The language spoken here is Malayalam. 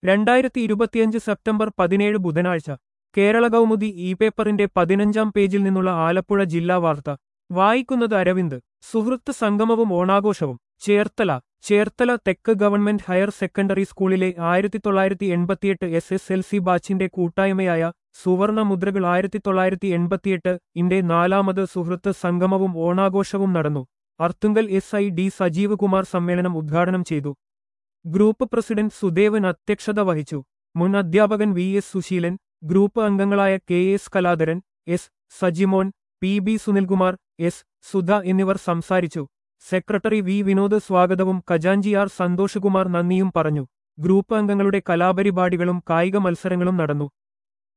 രണ്ടായിരത്തി ഇരുപത്തിയഞ്ച് സെപ്റ്റംബർ പതിനേഴ് ബുധനാഴ്ച കേരള കൗമുദി ഇ പേപ്പറിന്റെ പതിനഞ്ചാം പേജിൽ നിന്നുള്ള ആലപ്പുഴ ജില്ലാ വാർത്ത വായിക്കുന്നത് അരവിന്ദ് സുഹൃത്ത് സംഗമവും ഓണാഘോഷവും ചേർത്തല ചേർത്തല തെക്ക് ഗവൺമെന്റ് ഹയർ സെക്കൻഡറി സ്കൂളിലെ ആയിരത്തി തൊള്ളായിരത്തി എൺപത്തിയെട്ട് എസ് എസ് എൽ സി ബാച്ചിന്റെ കൂട്ടായ്മയായ സുവർണ മുദ്രകൾ ആയിരത്തി തൊള്ളായിരത്തി എൺപത്തിയെട്ട് ഇന്റെ നാലാമത് സുഹൃത്ത് സംഗമവും ഓണാഘോഷവും നടന്നു Arthunkal S I D Sajeev Kumar സമ്മേളനം ഉദ്ഘാടനം ചെയ്തു ഗ്രൂപ്പ് പ്രസിഡന്റ് സുദേവൻ അധ്യക്ഷത വഹിച്ചു മുൻ അധ്യാപകൻ വി എസ് സുശീലൻ ഗ്രൂപ്പ് അംഗങ്ങളായ K S Kaladharan S Sajimon P B Sunilkumar S Sudha എന്നിവർ സംസാരിച്ചു സെക്രട്ടറി വി വിനോദ് സ്വാഗതവും ഖജാൻജി ആർ സന്തോഷകുമാർ നന്ദിയും പറഞ്ഞു ഗ്രൂപ്പ് അംഗങ്ങളുടെ കലാപരിപാടികളും കായിക മത്സരങ്ങളും നടന്നു